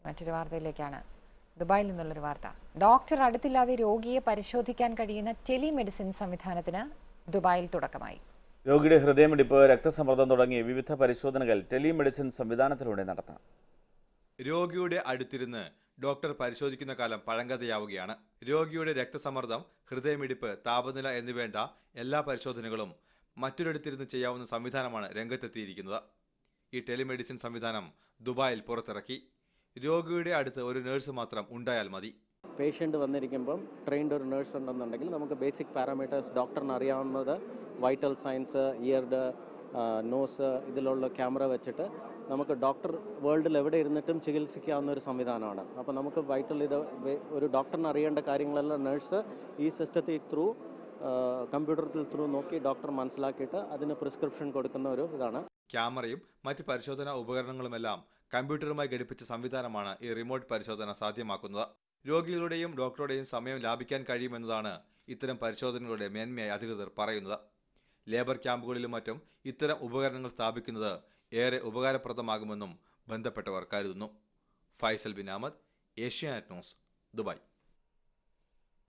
മറ്റൊരു വാർത്തയിലേക്കാണ് ദുബായിൽ നിന്നുള്ളൊരു വാർത്ത ഡോക്ടർ അടുത്തില്ലാതെ രോഗിയെ പരിശോധിക്കാൻ കഴിയുന്ന ടെലിമെഡിസിൻ സംവിധാനത്തിന് ദുബായിൽ തുടക്കമായി രോഗിയുടെ ഹൃദയമിടിപ്പ് രക്തസമ്മർദ്ദം തുടങ്ങിയ വിവിധ പരിശോധനകൾ ടെലിമെഡിസിൻ സംവിധാനത്തിലൂടെ നടത്താം രോഗിയുടെ അടുത്തിരുന്ന് ഡോക്ടർ പരിശോധിക്കുന്ന കാലം പഴങ്കഥയാവുകയാണ് രോഗിയുടെ രക്തസമ്മർദ്ദം ഹൃദയമിടിപ്പ് താപനില എന്നിവേണ്ട എല്ലാ പരിശോധനകളും മറ്റൊരിടത്തിരുന്ന് ചെയ്യാവുന്ന സംവിധാനമാണ് രംഗത്തെത്തിയിരിക്കുന്നത് ഈ ടെലിമെഡിസിൻ സംവിധാനം ദുബായിൽ പുറത്തിറക്കി രോഗിയുടെ അടുത്ത് ഒരു നേഴ്സ് മാത്രം ഉണ്ടായാൽ മതി പേഷ്യൻ്റ് വന്നിരിക്കുമ്പം ട്രെയിൻഡ് ഒരു നേഴ്സ് ഉണ്ടെന്നുണ്ടെങ്കിൽ നമുക്ക് ബേസിക് പാരാമീറ്റേഴ്സ് ഡോക്ടറിന് അറിയാവുന്നത് വൈറ്റൽ സയൻസ് ഇയർഡ് നോസ് ഇതിലുള്ള ക്യാമറ വെച്ചിട്ട് നമുക്ക് ഡോക്ടർ വേൾഡിൽ എവിടെ ഇരുന്നിട്ടും ചികിത്സിക്കാവുന്ന ഒരു സംവിധാനമാണ് അപ്പോൾ നമുക്ക് വൈറ്റൽ ഇത് വെ- ഒരു ഡോക്ടറിന് അറിയേണ്ട കാര്യങ്ങളെല്ലാം നേഴ്സ് ഈ സിസ്റ്റത്തിൽ ത്രൂ കമ്പ്യൂട്ടറിൽ ത്രൂ നോക്കി ഡോക്ടർ മനസ്സിലാക്കിയിട്ട് അതിന് പ്രിസ്ക്രിപ്ഷൻ കൊടുക്കുന്ന ഒരു ഇതാണ് ക്യാമറയും മറ്റ് പരിശോധനാ ഉപകരണങ്ങളുമെല്ലാം കമ്പ്യൂട്ടറുമായി ഘടിപ്പിച്ച സംവിധാനമാണ് ഈ റിമോട്ട് പരിശോധന സാധ്യമാക്കുന്നത് രോഗികളുടെയും ഡോക്ടറുടെയും സമയം ലാഭിക്കാൻ കഴിയുമെന്നതാണ് ഇത്തരം പരിശോധനകളുടെ മേന്മയായി അധികൃതർ പറയുന്നത് ലേബർ ക്യാമ്പുകളിലും മറ്റും ഇത്തരം ഉപകരണങ്ങൾ സ്ഥാപിക്കുന്നത് ഏറെ ഉപകാരപ്രദമാകുമെന്നും ബന്ധപ്പെട്ടവർ കരുതുന്നു ഫൈസൽ ബിൻ അഹമ്മദ് ഏഷ്യാനെറ്റ് ന്യൂസ് ദുബായ്